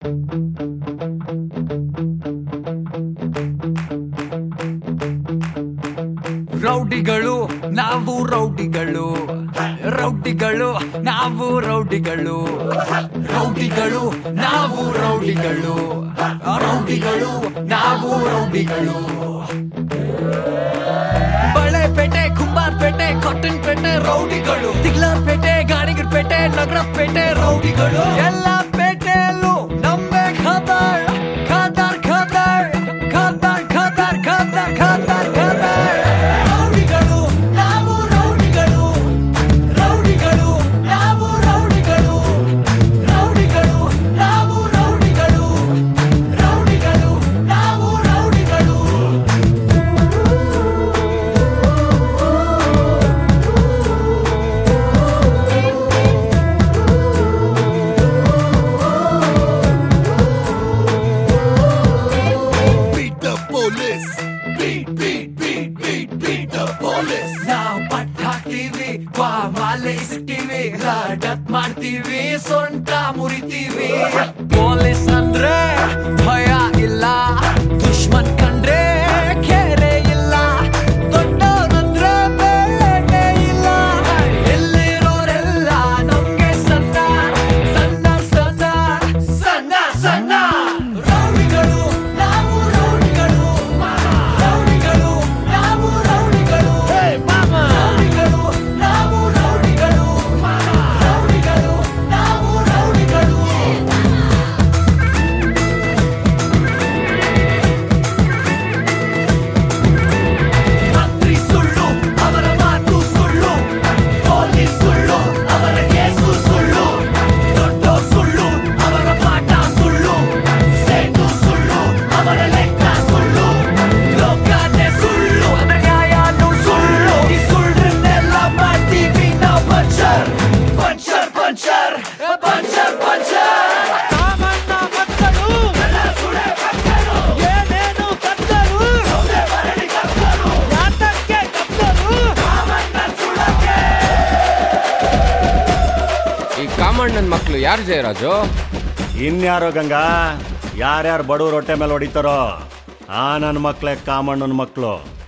ರೌಡಿಗಳು ನಾವು ರೌಡಿಗಳು ರೌಡಿಗಳು ನಾವು ರೌಡಿಗಳು ರೌಡಿಗಳು ನಾವು ರೌಡಿಗಳು ರೌಡಿಗಳು ನಾವು ರೌಡಿಗಳು ಬಳೆಪೇಟೆ ಕುಂಬಾರ್ಪೇಟೆ ಕಾಟನ್ ಪೇಟೆ ರೌಡಿಗಳು ತಿಗ್ಲಾರ್ಪೇಟೆ ಗಾಣಿಗರ್ಪೇಟೆ ನಗರಪೇಟೆ ರೌಡಿಗಳು ಎಲ್ಲ ಪೇಟೆಯಲ್ಲೂ ನಮ್ಮೆ ಖಾದರ್ ಖಾದರ್ ಖಾದರ್ ಖಾದರ್ ಖಾದರ್ ಖಾದರ್ ಖಾದರ್ ಖಾದರ್ ರೌಡಿಗಳು ನಾವು ರೌಡಿಗಳು ರೌಡಿಗಳು ನಾವು ರೌಡಿಗಳು ರೌಡಿಗಳು ನಾವು ರೌಡಿಗಳು ರೌಡಿಗಳು ನಾವು ರೌಡಿಗಳು Beat the police. Beat, beat, beat, beat, beat the police. ನಾವು ಪಟ್ಟ ಹಾಕ್ತೀವಿ ವಾ ಮಾಲೆ ಇಸ್ತೀವಿ ರಾಡತ್ ಮಾಡ್ತೀವಿ ಸೊಂಟ ಮುರಿತೀವಿ ಪೊಲೀಸ್ ಅಂದ್ರೆ ಭಯ ಇಲ್ಲ ದುಶ್ಮನ್ ಕಂಡ್ರೆ ಕೆರೆ ಇಲ್ಲ ದೊಡ್ಡವನಂದ್ರೆ ಬೇಟೆ ಇಲ್ಲ ಎಲ್ಲಿರೋರೆಲ್ಲ ನಮ್ಗೆ ಸಣ್ಣ ಸಣ್ಣ ಸಣ್ಣ ಸಣ್ಣ ಸಣ್ಣ ರೌಡಿಗಳು ನಾವು ರೌಡಿಗಳು ರೌಡಿಗಳು ನಾವು ರೌಡಿಗಳು ರೌಡಿಗಳು ನಾವು ರೌಡಿಗಳು ರೌಡಿಗಳು ನಾವು ರೌಡಿಗಳು ಮಂತ್ರಿ ಸುಳ್ಳು ಅವರ ಮಾತು ಸುಳ್ಳು ಪೊಲೀಸ್ ಸುಳ್ಳು ಅವರ ಕೇಸು ಸುಳ್ಳು ದೊಡ್ಡ ಸುಳ್ಳು ಅವರ ಪಾಠ ಸುಳ್ಳು ಸೇಟು ಸುಳ್ಳು ಅವರ ಲೆಕ್ಕ ಸುಳ್ಳು ಲೋಕನೇ ಸುಳ್ಳು ಅದರ ನ್ಯಾಯನೂ ಸುಳ್ಳು ಈ ಸುಳ್ಳನ್ನೆಲ್ಲ ಮಾಡ್ತೀವಿ ನಾವು puncture puncture puncture puncture puncture ಕಾಮಣ್ಣ ಮಕ್ಕಳು ಏನೇನು ಕತ್ತರು ಯಾತಕ್ಕೆ ಕತ್ತರು ಈ ಕಾಮಣ್ಣನ ಮಕ್ಕಳು ಯಾರು ಜಯರಾಜು ಇನ್ಯಾರೋ ಗಂಗಾ ಯಾರ್ಯಾರು ಬಡವ್ರ ಹೊಟ್ಟೆ ಮೇಲೆ ಹೊಡಿತಾರೋ ಆ ನನ್ನ ಮಕ್ಳೇ ಕಾಮಣ್ಣನ ಮಕ್ಕಳು